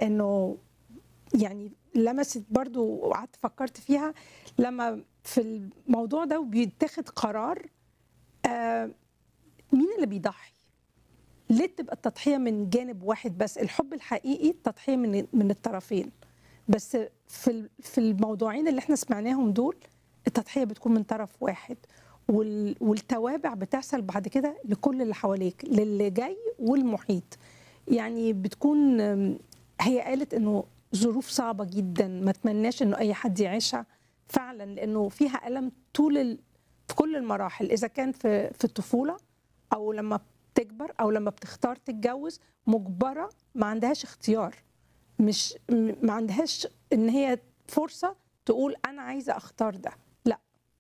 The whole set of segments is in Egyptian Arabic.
انه يعني لمست برضو وقعدت فكرت فيها لما في الموضوع ده بيتاخد قرار آه مين اللي بيضحي ليه تبقى التضحيه من جانب واحد بس الحب الحقيقي التضحيه من من الطرفين بس في ال- في الموضوعين اللي احنا سمعناهم دول التضحيه بتكون من طرف واحد وال- والتوابع بتحصل بعد كده لكل اللي حواليك للي جاي والمحيط يعني بتكون آم، هي قالت انه ظروف صعبه جدا ما اتمناش انه اي حد يعيشها فعلا لانه فيها الم طول ال... في كل المراحل اذا كان في في الطفوله او لما بتكبر او لما بتختار تتجوز مجبره ما عندهاش اختيار مش م- ما عندهاش ان هي فرصه تقول انا عايزه اختار ده لا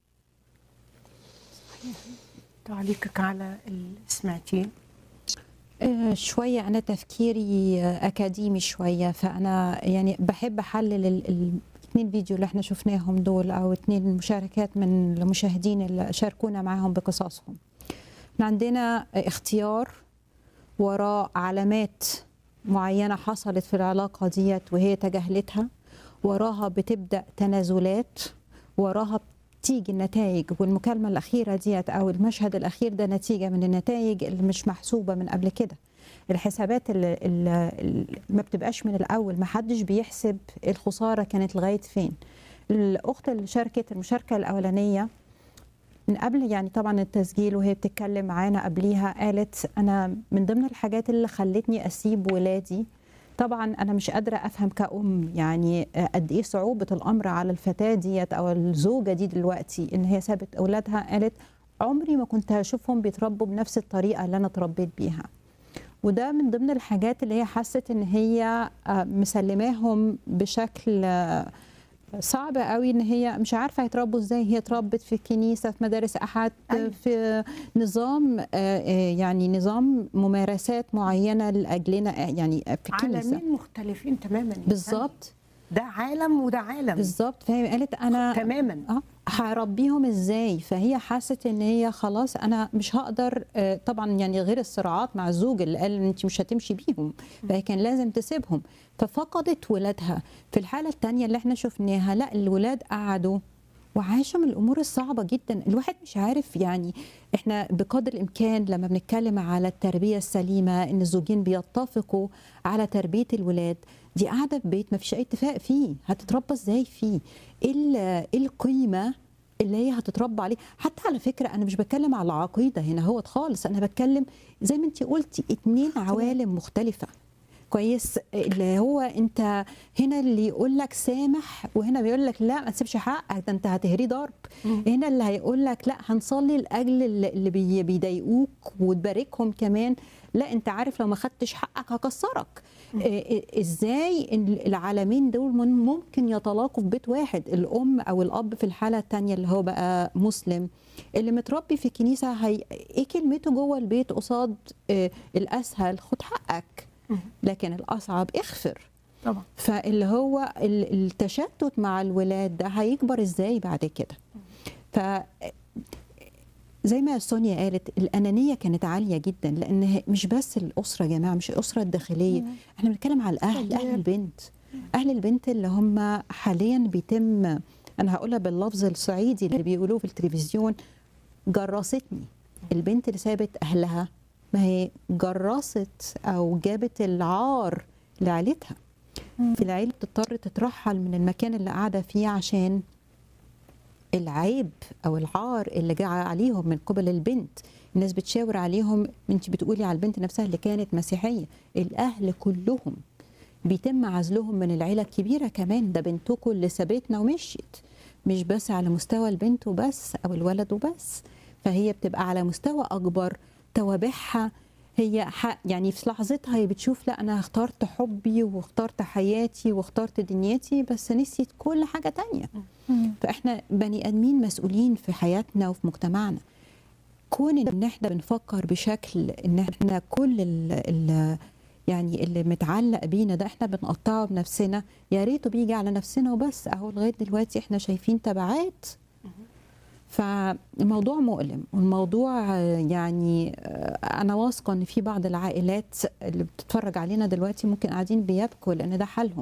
تعليقك على اللي سمعتيه آه، شوية أنا تفكيري آه، أكاديمي شوية فأنا يعني بحب أحلل ال- الاثنين فيديو اللي احنا شفناهم دول أو اثنين مشاركات من المشاهدين اللي شاركونا معاهم بقصصهم احنا عندنا اختيار وراء علامات معينة حصلت في العلاقة ديت وهي تجاهلتها وراها بتبدأ تنازلات وراها تيجي النتائج والمكالمة الأخيرة ديت أو المشهد الأخير ده نتيجة من النتائج اللي مش محسوبة من قبل كده الحسابات اللي, اللي ما بتبقاش من الأول ما حدش بيحسب الخسارة كانت لغاية فين الأخت اللي شاركت المشاركة الأولانية من قبل يعني طبعا التسجيل وهي بتتكلم معانا قبليها قالت أنا من ضمن الحاجات اللي خلتني أسيب ولادي طبعا انا مش قادره افهم كأم يعني قد ايه صعوبه الامر على الفتاه ديت او الزوجه دي دلوقتي ان هي سابت اولادها قالت عمري ما كنت هشوفهم بيتربوا بنفس الطريقه اللي انا اتربيت بيها وده من ضمن الحاجات اللي هي حست ان هي آه، مسلماهم بشكل آه، صعب قوي ان هي مش عارفه يتربوا ازاي هي اتربت في كنيسه في مدارس احد أيوة. في نظام آه، آه، يعني نظام ممارسات معينه لاجلنا آه، يعني في كنيسه عالمين مختلفين تماما بالظبط ده عالم وده عالم بالظبط فهي قالت انا تماما اه هربيهم ازاي فهي حست ان هي خلاص انا مش هقدر آه، طبعا يعني غير الصراعات مع الزوج اللي قال ان انت مش هتمشي بيهم فهي كان لازم تسيبهم ففقدت ولادها في الحاله الثانيه اللي احنا شفناها لا الولاد قعدوا وعاشوا من الامور الصعبه جدا الواحد مش عارف يعني احنا بقدر الامكان لما بنتكلم على التربيه السليمه ان الزوجين بيتفقوا على تربيه الولاد دي قاعده في بيت ما فيش اي اتفاق فيه هتتربى ازاي فيه ايه ال- إيه القيمه اللي هي هتتربى عليه حتى على فكره انا مش بتكلم على العقيده هنا هو خالص انا بتكلم زي ما انت قلتي اتنين عوالم مختلفه كويس اللي هو انت هنا اللي يقول لك سامح وهنا بيقول لك لا ما تسيبش حقك ده انت هتهري ضرب هنا اللي هيقول لك لا هنصلي لاجل اللي اللي بي- بيضايقوك وتباركهم كمان لا انت عارف لو ما خدتش حقك هكسرك إيه- إيه- ازاي إن العالمين دول من- ممكن يتلاقوا في بيت واحد الام او الاب في الحاله الثانيه اللي هو بقى مسلم اللي متربي في كنيسه هي ايه كلمته جوه البيت قصاد إيه الاسهل خد حقك لكن الاصعب اغفر طبعا فاللي هو ال- التشتت مع الولاد ده هيكبر ازاي بعد كده ف زي ما سونيا قالت الانانيه كانت عاليه جدا لان هي- مش بس الاسره يا جماعه مش الاسره الداخليه احنا بنتكلم على الاهل اهل البنت اهل البنت اللي هم حاليا بيتم انا هقولها باللفظ الصعيدي اللي بيقولوه في التلفزيون جرستني البنت اللي سابت اهلها ما هي جرست او جابت العار لعيلتها في العيله بتضطر تترحل من المكان اللي قاعده فيه عشان العيب او العار اللي جاء عليهم من قبل البنت الناس بتشاور عليهم انت بتقولي على البنت نفسها اللي كانت مسيحيه الاهل كلهم بيتم عزلهم من العيله الكبيره كمان ده بنتكم اللي سابتنا ومشيت مش بس على مستوى البنت وبس او الولد وبس فهي بتبقى على مستوى اكبر توابعها هي ح- يعني في لحظتها هي بتشوف لا انا اخترت حبي واخترت حياتي واخترت دنيتي بس نسيت كل حاجه تانية فاحنا بني ادمين مسؤولين في حياتنا وفي مجتمعنا كون ان احنا بنفكر بشكل ان احنا كل ال ال يعني اللي متعلق بينا ده احنا بنقطعه بنفسنا يا ريته بيجي على نفسنا وبس اهو لغايه دلوقتي احنا شايفين تبعات فالموضوع مؤلم والموضوع آه، يعني آه، انا واثقه ان في بعض العائلات اللي بتتفرج علينا دلوقتي ممكن قاعدين بيبكوا لان ده حالهم